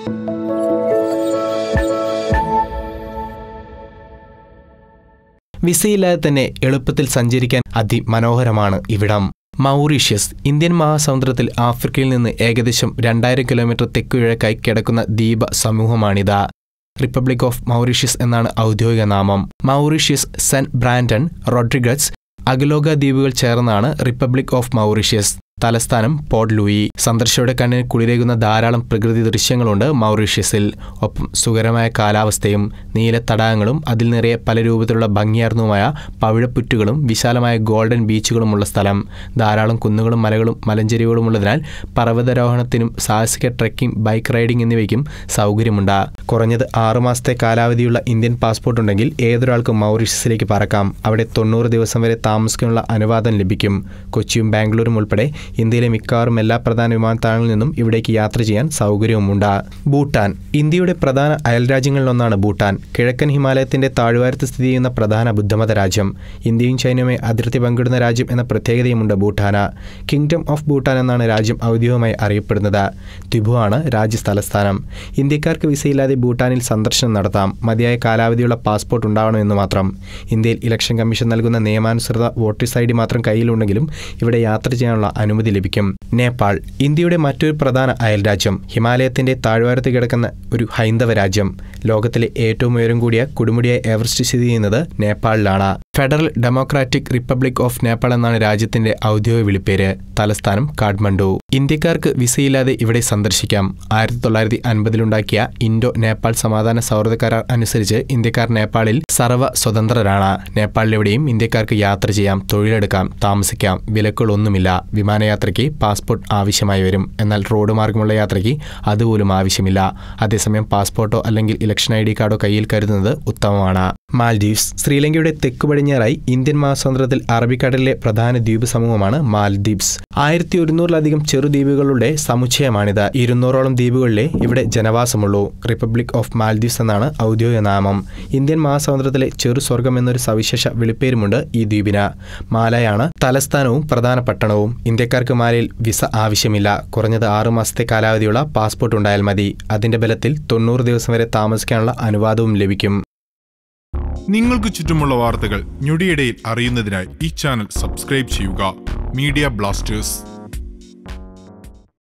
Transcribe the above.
വിസയില്ലാതെ തന്നെ എളുപ്പത്തിൽ സഞ്ചരിക്കാൻ അതിമനോഹരമാണ് ഇവിടം മൗറീഷ്യസ് ഇന്ത്യൻ മഹാസമുദ്രത്തിൽ ആഫ്രിക്കയിൽ നിന്ന് ഏകദേശം രണ്ടായിരം കിലോമീറ്റർ തെക്കുകിഴക്കായി കിടക്കുന്ന ദ്വീപ സമൂഹമാണിത് റിപ്പബ്ലിക് ഓഫ് മൗറീഷ്യസ് എന്നാണ് ഔദ്യോഗിക നാമം Mauritius Saint Brandon Rodrigues Agalega ദ്വീപുകൾ ചേർന്നാണ് റിപ്പബ്ലിക് ഓഫ് മൗറീഷ്യസ് തലസ്ഥാനം പോർട്ട് ലൂയി സന്ദർശകരുടെ കണ്ണിന് കുളിരേകുന്ന ധാരാളം പ്രകൃതി ദൃശ്യങ്ങളുണ്ട് മൗറീഷ്യസിൽ ഒപ്പം സുഖകരമായ കാലാവസ്ഥയും നീല തടാകങ്ങളും അതിൽ നിറയെ പല രൂപത്തിലുള്ള ഭംഗിയാർന്നതുമായ പവിഴപ്പുറ്റുകളും വിശാലമായ ഗോൾഡൻ ബീച്ചുകളുമുള്ള സ്ഥലം ധാരാളം കുന്നുകളും മലകളും മലഞ്ചെരിവുകളും ഉള്ളതിനാൽ പർവ്വതാരോഹണത്തിനും സാഹസിക ട്രെക്കിംഗ് ബൈക്ക് റൈഡിംഗ് എന്നിവയ്ക്കും സൗകര്യമുണ്ട് കുറഞ്ഞത് ആറുമാസത്തെ കാലാവധിയുള്ള ഇന്ത്യൻ പാസ്പോർട്ട് ഉണ്ടെങ്കിൽ ഏതൊരാൾക്കും മൗറീഷ്യസിലേക്ക് പറക്കാം അവിടെ തൊണ്ണൂറ് ദിവസം വരെ താമസിക്കാനുള്ള അനുവാദം ലഭിക്കും കൊച്ചിയും ബാംഗ്ലൂരും ഉൾപ്പെടെ ഇന്ത്യയിലെ മിക്കവാറും എല്ലാ പ്രധാന വിമാനത്താവളങ്ങളിൽ നിന്നും ഇവിടേക്ക് യാത്ര ചെയ്യാൻ സൗകര്യവുമുണ്ട് ഭൂട്ടാൻ ഇന്ത്യയുടെ പ്രധാന അയൽരാജ്യങ്ങളിലൊന്നാണ് ഭൂട്ടാൻ കിഴക്കൻ ഹിമാലയത്തിന്റെ താഴ്വാരത്ത് സ്ഥിതി ചെയ്യുന്ന പ്രധാന ബുദ്ധമത രാജ്യം ഇന്ത്യയും ചൈനയുമായി അതിർത്തി പങ്കിടുന്ന രാജ്യം എന്ന പ്രത്യേകതയുമുണ്ട് ഭൂട്ടാന് കിങ്ഡം ഓഫ് ഭൂട്ടാൻ എന്നാണ് രാജ്യം ഔദ്യോഗികമായി അറിയപ്പെടുന്നത് ത്രിഭു ആണ് രാജ്യ തലസ്ഥാനം ഇന്ത്യക്കാർക്ക് വിസയില്ലാതെ ഭൂട്ടാനിൽ സന്ദർശനം നടത്താം മതിയായ കാലാവധിയുള്ള പാസ്പോർട്ട് ഉണ്ടാവണമെന്ന് മാത്രം ഇന്ത്യയിൽ ഇലക്ഷൻ കമ്മീഷൻ നൽകുന്ന നിയമാനുസൃത വോട്ടേഴ്സ് ഐ ഡി മാത്രം കയ്യിലുണ്ടെങ്കിലും ഇവിടെ യാത്ര ചെയ്യാനുള്ള അനുമതി ലഭിക്കും നേപ്പാൾ ഇന്ത്യയുടെ മറ്റൊരു പ്രധാന അയൽരാജ്യം ഹിമാലയത്തിന്റെ താഴ്വാരത്ത് കിടക്കുന്ന ഒരു ഹൈന്ദവ രാജ്യം ലോകത്തിലെ ഏറ്റവും ഉയരം കൂടിയ കൊടുമുടിയായ എവറസ്റ്റ് സ്ഥിതി ചെയ്യുന്നത് നേപ്പാളിലാണ് Federal Democratic Republic of Nepal എന്നാണ് രാജ്യത്തിന്റെ ഔദ്യോഗിക വിളിപ്പേര് തലസ്ഥാനം കാഠ്മണ്ഡു ഇന്ത്യക്കാർക്ക് വിസയില്ലാതെ ഇവിടെ സന്ദർശിക്കാം ആയിരത്തി തൊള്ളായിരത്തി അൻപതിലുണ്ടാക്കിയ ഇൻഡോ നേപ്പാൾ സമാധാന സൗഹൃദ കരാർ അനുസരിച്ച് ഇന്ത്യക്കാർ നേപ്പാളിൽ സർവ്വ സ്വതന്ത്രരാണ് നേപ്പാളിലെവിടെയും ഇന്ത്യക്കാർക്ക് യാത്ര ചെയ്യാം തൊഴിലെടുക്കാം താമസിക്കാം വിലക്കുകളൊന്നുമില്ല വിമാനയാത്രയ്ക്ക് പാസ്പോർട്ട് ആവശ്യമായി വരും എന്നാൽ റോഡ് മാർഗമുള്ള യാത്രയ്ക്ക് അതുപോലും ആവശ്യമില്ല അതേസമയം പാസ്പോർട്ടോ അല്ലെങ്കിൽ ഇലക്ഷൻ ഐ ഡി കാർഡോ കയ്യിൽ കരുതുന്നത് ഉത്തമമാണ് മാൽഡീവ്സ് ശ്രീലങ്കയുടെ തെക്കു പടിഞ്ഞാറായി ഇന്ത്യൻ മഹാസമുദ്രത്തിൽ അറബിക്കടലിലെ പ്രധാന ദ്വീപ് സമൂഹമാണ് മാൽദ്വീപ്സ് ആയിരത്തി ഒരുന്നൂറിലധികം ചെറുദ്വീപുകളുടെ സമുച്ചയമാണിത് ഇരുന്നൂറോളം ദ്വീപുകളിലെ ഇവിടെ ജനവാസമുള്ളൂ റിപ്പബ്ലിക് ഓഫ് മാൽദ്വീപ്സ് എന്നാണ് ഔദ്യോഗിക നാമം ഇന്ത്യൻ മഹാസമുദ്രത്തിലെ ചെറു സ്വർഗം എന്നൊരു സവിശേഷ വിളിപ്പേരുമുണ്ട് ഈ ദ്വീപിന് മാലയാണ് തലസ്ഥാനവും പ്രധാന പട്ടണവും ഇന്ത്യക്കാർക്ക് മാലയിൽ വിസ ആവശ്യമില്ല കുറഞ്ഞത് ആറു മാസത്തെ കാലാവധിയുള്ള പാസ്പോർട്ട് ഉണ്ടായാൽ മതി അതിന്റെ ബലത്തിൽ തൊണ്ണൂറ് ദിവസം വരെ താമസിക്കാനുള്ള അനുവാദവും ലഭിക്കും നിങ്ങൾക്ക് ചുറ്റുമുള്ള വാർത്തകൾ ഞൊടിയിടയിൽ അറിയുന്നതിനായി ഈ ചാനൽ സബ്സ്ക്രൈബ് ചെയ്യുക മീഡിയ ബ്ലാസ്റ്റേഴ്സ്